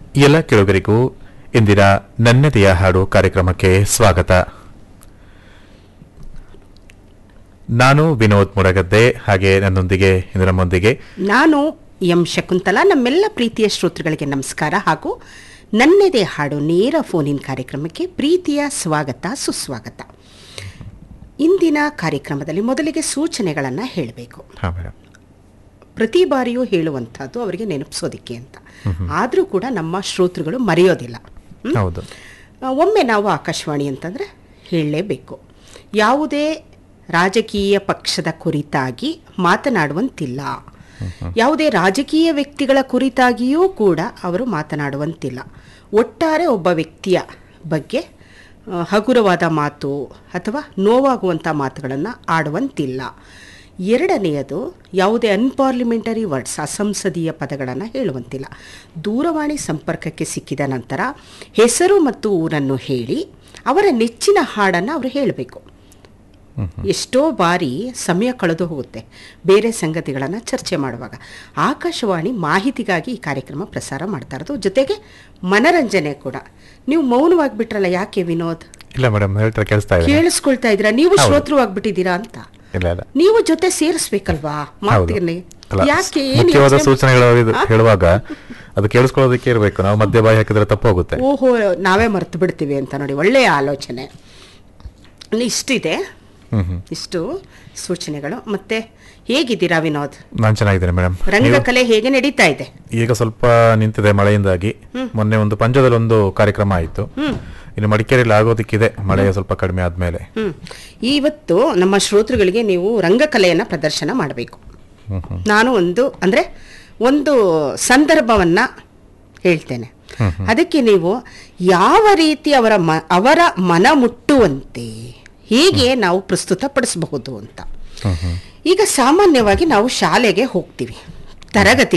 ಎಲ್ಲ ಕೇಳುಗರಿಗೂ ಇಂದಿನ ನನ್ನದೆಯ ಹಾಡು ಕಾರ್ಯಕ್ರಮಕ್ಕೆ ಸ್ವಾಗತ ನಾನು ವಿನೋದ್ ಮುರಗದ್ದೆ ಹಾಗೆ ನನ್ನೊಂದಿಗೆ ಇಂದು ನಮ್ಮೊಂದಿಗೆ ನಾನು ಎಂ ಶಕುಂತಲಾ ನಮ್ಮೆಲ್ಲ ಪ್ರೀತಿಯ ಶ್ರೋತೃಗಳಿಗೆ ನಮಸ್ಕಾರ ಹಾಗೂ ನನ್ನೆದೆ ಹಾಡು ನೇರ ಫೋನಿನ್ ಕಾರ್ಯಕ್ರಮಕ್ಕೆ ಪ್ರೀತಿಯ ಸ್ವಾಗತ ಸುಸ್ವಾಗತ ಇಂದಿನ ಕಾರ್ಯಕ್ರಮದಲ್ಲಿ ಮೊದಲಿಗೆ ಸೂಚನೆಗಳನ್ನು ಹೇಳಬೇಕು ಹಾ ಮೇಡಮ್ ಪ್ರತಿ ಬಾರಿಯೂ ಹೇಳುವಂಥದ್ದು ಅವರಿಗೆ ನೆನಪಿಸೋದಿಕ್ಕೆ ಅಂತ ಆದರೂ ಕೂಡ ನಮ್ಮ ಶ್ರೋತೃಗಳು ಮರೆಯೋದಿಲ್ಲ ಹ್ಮ್? ಹೌದು ಆ, ಒಮ್ಮೆ ನಾವು ಆಕಾಶವಾಣಿ ಅಂತಂದರೆ ಹೇಳಲೇಬೇಕು ಯಾವುದೇ ರಾಜಕೀಯ ಪಕ್ಷದ ಕುರಿತಾಗಿ ಮಾತನಾಡುವಂತಿಲ್ಲ ಯಾವುದೇ ರಾಜಕೀಯ ವ್ಯಕ್ತಿಗಳ ಕುರಿತಾಗಿಯೂ ಕೂಡ ಅವರು ಮಾತನಾಡುವಂತಿಲ್ಲ ಒಟ್ಟಾರೆ ಒಬ್ಬ ವ್ಯಕ್ತಿಯ ಬಗ್ಗೆ ಆ, ಹಗುರವಾದ ಮಾತು ಅಥವಾ ನೋವಾಗುವಂಥ ಮಾತುಗಳನ್ನು ಆಡುವಂತಿಲ್ಲ ಎರಡನೆಯದು ಯಾವುದೇ ಅನ್ಪಾರ್ಲಿಮೆಂಟರಿ ವರ್ಡ್ಸ್ ಅಸಂಸದೀಯ ಪದಗಳನ್ನು ಹೇಳುವಂತಿಲ್ಲ ದೂರವಾಣಿ ಸಂಪರ್ಕಕ್ಕೆ ಸಿಕ್ಕಿದ ನಂತರ ಹೆಸರು ಮತ್ತು ಊರನ್ನು ಹೇಳಿ ಅವರ ನೆಚ್ಚಿನ ಹಾಡನ್ನು ಅವರು ಹೇಳಬೇಕು ಎಷ್ಟೋ ಬಾರಿ ಸಮಯ ಕಳೆದು ಹೋಗುತ್ತೆ ಬೇರೆ ಸಂಗತಿಗಳನ್ನು ಚರ್ಚೆ ಮಾಡುವಾಗ ಆಕಾಶವಾಣಿ ಮಾಹಿತಿಗಾಗಿ ಈ ಕಾರ್ಯಕ್ರಮ ಪ್ರಸಾರ ಮಾಡ್ತಾ ಇರೋದು ಜೊತೆಗೆ ಮನರಂಜನೆ ಕೂಡ ನೀವು ಮೌನವಾಗಿ ಬಿಟ್ರಲ್ಲ ಯಾಕೆ ವಿನೋದ್ ಇಲ್ಲ ಮೇಡಮ್ ಹೇಳ್ತಾರೆ ಕೇಳಿಸ್ತಾ ಇದೆ ಕೇಳಿಸ್ಕೊಳ್ತಾ ಇದ್ದೀರಾ ನೀವು ಹೌದು. ಶ್ರೋತೃವಾಗ್ಬಿಟ್ಟಿದ್ದೀರಾ ಅಂತ ಇಲ್ಲ ಇಲ್ಲ ನೀವು ಜೊತೆ ಸೇರಿಸ್ಬೇಕಲ್ವಾ ಹೌದು ಮಾತಿಗೆ ಅಲ್ಲ, ಯಾಕೆ ಏನ್ ಮುಖ್ಯವಾದ ಯೋಚ್ನೆ- ಸೂಚನೆಗಳು ಇದು ಹೇಳುವಾಗ ಅದು ಕೇಳಿಸ್ಕೊಳ್ಳೋದಕ್ಕೆ ಇರಬೇಕು ನಾವು ಮಧ್ಯ ಬಾಯಿ ಹಾಕಿದ್ರೆ ತಪ್ಪೋಗುತ್ತೆ ಓಹೋ ನಾವೇ ಮರ್ತು ಬಿಡ್ತೀವಿ ಅಂತ ನೋಡಿ ಒಳ್ಳೆಯ ಆಲೋಚನೆ ಅಲ್ಲಿ ಇಷ್ಟಿದೆ ಹ್ಮ್ ಹ್ಮ್ ಇಷ್ಟು ಸೂಚನೆಗಳು ಮತ್ತೆ ಹೇಗಿದ್ದೀರಾ ವಿನೋದ್ ನಾನು ಚೆನ್ನಾಗಿದ್ದೇನೆ ಮೇಡಮ್ ರಂಗಕಲೆ ಹೇಗೆ ನಡೀತಾ ಇದೆ ಈಗ ಸ್ವಲ್ಪ ನಿಂತಿದೆ ಮಳೆಯಿಂದಾಗಿ ಮೊನ್ನೆ ಒಂದು ಪಂಜದಲ್ಲಿ ಒಂದು ಕಾರ್ಯಕ್ರಮ ಆಯಿತು ಇನ್ನು ಮಡಿಕೇರಿಯಲ್ಲಿ ಆಗೋದಕ್ಕಿದೆ ಮಳೆ ಸ್ವಲ್ಪ ಕಡಿಮೆ ಆದ್ಮೇಲೆ ಹ್ಮ್ ಇವತ್ತು ನಮ್ಮ ಶ್ರೋತೃಗಳಿಗೆ ನೀವು ರಂಗಕಲೆಯನ್ನ ಪ್ರದರ್ಶನ ಮಾಡಬೇಕು ಹ್ಮ್ ಹ್ಮ್ ನಾನು ಒಂದು ಅಂದ್ರೆ ಒಂದು ಸಂದರ್ಭವನ್ನ ಹೇಳ್ತೇನೆ ಅದಕ್ಕೆ ನೀವು ಯಾವ ರೀತಿ ಅವರ ಮ ಅವರ ಮನ ಮುಟ್ಟುವಂತೆ ಹೀಗೆ ನಾವು ಪ್ರಸ್ತುತಪಡಿಸಬಹುದು ಅಂತ ಹ್ಮ್ ಹ್ಮ್ ಈಗ ಸಾಮಾನ್ಯವಾಗಿ ನಾವು ಶಾಲೆಗೆ ಹೋಗ್ತೀವಿ ತರಗತಿ